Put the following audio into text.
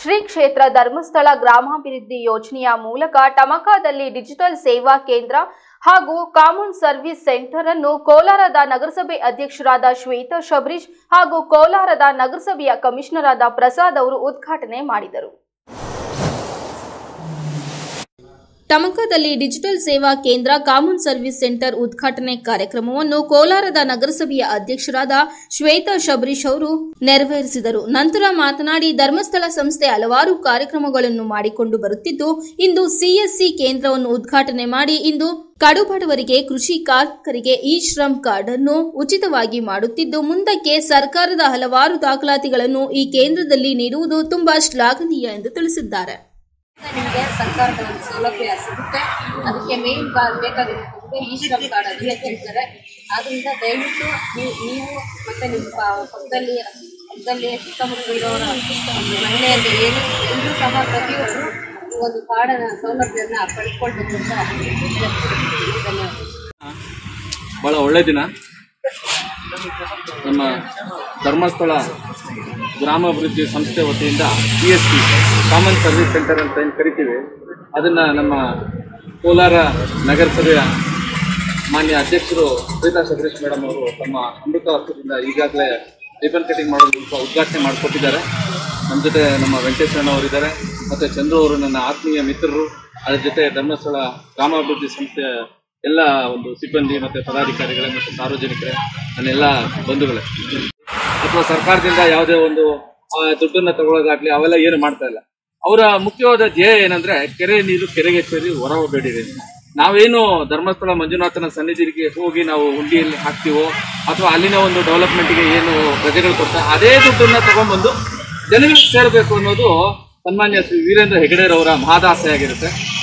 ಶ್ರೀ ಕ್ಷೇತ್ರ ಧರ್ಮಸ್ಥಳ ಗ್ರಾಮಾಭಿವೃದ್ಧಿ ಯೋಜನೆಯ ಮೂಲಕ ಟಮಕಾದಲ್ಲಿ ಡಿಜಿಟಲ್ ಸೇವಾ ಕೇಂದ್ರ ಹಾಗೂ ಕಾಮನ್ ಸರ್ವಿಸ್ ಸೆಂಟರ್ ಅನ್ನು ಕೋಲಾರದ ನಗರಸಭೆ ಅಧ್ಯಕ್ಷರಾದ ಶ್ವೇತಾ ಶಬರೀಶ್ ಹಾಗೂ ಕೋಲಾರದ ನಗರಸಭೆಯ ಕಮಿಷನರ್ ಆದ ಪ್ರಸಾದ್ ಅವರು ಉದ್ಘಾಟನೆ ಮಾಡಿದರು ಟಮಕದಲ್ಲಿ ಡಿಜಿಟಲ್ ಸೇವಾ ಕೇಂದ್ರ ಕಾಮನ್ ಸರ್ವಿಸ್ ಸೆಂಟರ್ ಉದ್ಘಾಟನೆ ಕಾರ್ಯಕ್ರಮವನ್ನು ಕೋಲಾರದ ನಗರಸಭೆಯ ಅಧ್ಯಕ್ಷರಾದ ಶ್ವೇತಾ ಶಬರೀಶ್ ಅವರು ನೆರವೇರಿಸಿದರು ನಂತರ ಮಾತನಾಡಿ ಧರ್ಮಸ್ಥಳ ಸಂಸ್ಥೆ ಹಲವಾರು ಕಾರ್ಯಕ್ರಮಗಳನ್ನು ಮಾಡಿಕೊಂಡು ಬರುತ್ತಿದ್ದು ಇಂದು ಸಿಎಸ್ಸಿ ಕೇಂದ್ರವನ್ನು ಉದ್ಘಾಟನೆ ಮಾಡಿ ಇಂದು ಕಡುಬಡವರಿಗೆ ಕೃಷಿ ಕಾರ್ಮಿಕರಿಗೆ ಇ ಶ್ರಮ್ ಕಾರ್ಡ್ ಅನ್ನು ಉಚಿತವಾಗಿ ಮಾಡುತ್ತಿದ್ದು ಮುಂದಕ್ಕೆ ಸರ್ಕಾರದ ಹಲವಾರು ದಾಖಲಾತಿಗಳನ್ನು ಈ ಕೇಂದ್ರದಲ್ಲಿ ನೀಡುವುದು ತುಂಬಾ ಶ್ಲಾಘನೀಯ ಎಂದು ತಿಳಿಸಿದ್ದಾರೆ ನಿಮಗೆ ಸರ್ಕಾರದ ಒಂದು ಸೌಲಭ್ಯ ಸಿಗುತ್ತೆ ಅದಕ್ಕೆ ಮೇನ್ ಬೇಕಾಗಿರುತ್ತೆ ಈ ಶ್ರಮ್ ಕಾರ್ಡ್ ಅದನ್ನೇ ಕೇಳ್ತಾರೆ ಆದ್ರಿಂದ ದಯವಿಟ್ಟು ನೀವು ನೀವು ಮತ್ತೆ ನಿಮ್ಮ ಪ- ಪಕ್ಕದಲ್ಲಿ ಪಕ್ಕದಲ್ಲಿ ಸುತ್ತಮುತ್ತ ಇರೋರ ಒಂದು ಮಹಿಳೆಯರಿಗೆ ಏನು ಎಲ್ಲರೂ ಸಹ ಪ್ರತಿಯೊಬ್ಬರು ಈ ಒಂದು ಕಾರ್ಡನ ಸೌಲಭ್ಯನ ಪಡ್ಕೊಳ್ಬೇಕು ಅಂತ ಧನ್ಯವಾದ ಭಾಳ ಒಳ್ಳೆ ದಿನ ನಮ್ಮ ಧರ್ಮಸ್ಥಳ ಗ್ರಾಮಾಭಿವೃದ್ಧಿ ಸಂಸ್ಥೆ ವತಿಯಿಂದ P S P common service centre ಅಂತ ಏನು ಕರಿತೀವಿ ಅದನ್ನು ನಮ್ಮ ಕೋಲಾರ ನಗರಸಭೆಯ ಮಾನ್ಯ ಅಧ್ಯಕ್ಷರು ಶ್ವೇತಾ ಸಬರೀಶ್ ಮೇಡಮ್ ಅವರು ತಮ್ಮ ಅಮೃತ ಹಸ್ತದಿಂದ ಈಗಾಗಲೇ ರಿಬನ್ ಕಟಿಂಗ್ ಮಾಡೋದು ಸ್ವಲ್ಪ ಉದ್ಘಾಟನೆ ಮಾಡಿಕೊಟ್ಟಿದ್ದಾರೆ ನಮ್ಮ ಜೊತೆ ನಮ್ಮ ವೆಂಕಟೇಶ್ವರಣ್ಣ ಅವರಿದ್ದಾರೆ ಮತ್ತು ಚಂದ್ರು ಅವರು ನನ್ನ ಆತ್ಮೀಯ ಮಿತ್ರರು ಅದ್ರ ಜೊತೆ ಧರ್ಮಸ್ಥಳ ಗ್ರಾಮಾಭಿವೃದ್ಧಿ ಸಂಸ್ಥೆಯ ಎಲ್ಲ ಒಂದು ಸಿಬ್ಬಂದಿ ಮತ್ತು ಪದಾಧಿಕಾರಿಗಳೇ ಮತ್ತು ಸಾರ್ವಜನಿಕರೇ ನನ್ನೆಲ್ಲ ಬಂಧುಗಳೇ ಅಥವಾ ಸರ್ಕಾರದಿಂದ ಯಾವುದೇ ಒಂದು ಆ, ದುಡ್ಡನ್ನ ತಗೊಳ್ಳೋದಾಗ್ಲಿ ಅವೆಲ್ಲ ಏನು ಮಾಡ್ತಾ ಇಲ್ಲ ಅವರ ಮುಖ್ಯವಾದ ಧ್ಯೇಯ ಏನಂದ್ರೆ ಕೆರೆ ನೀರು ಕೆರೆಗೆ ಸೇರಿ ಹೊರ ಹೋಗಬೇಡಿರಿ ನಾವೇನು ಧರ್ಮಸ್ಥಳ ಮಂಜುನಾಥನ ಸನ್ನಿಧಿಗೆ ಹೋಗಿ ನಾವು ಹುಂಡಿಯಲ್ಲಿ ಹಾಕ್ತೀವೋ ಅಥವಾ ಅಲ್ಲಿನ ಒಂದು ಡೆವಲಪ್ಮೆಂಟ್ಗೆ ಏನು ಪ್ರಜೆಗಳು ಕೊಡ್ತಾರೆ ಅದೇ ದುಡ್ಡನ್ನ ತಗೊಂಡ್ಬಂದು ಜನಗಳಿಗೆ ಸೇರಬೇಕು ಅನ್ನೋದು ಸನ್ಮಾನ್ಯ ಶ್ರೀ ವೀರೇಂದ್ರ ಹೆಗಡೆರವರ ಮಹಾದಾಸೆ ಆಗಿರುತ್ತೆ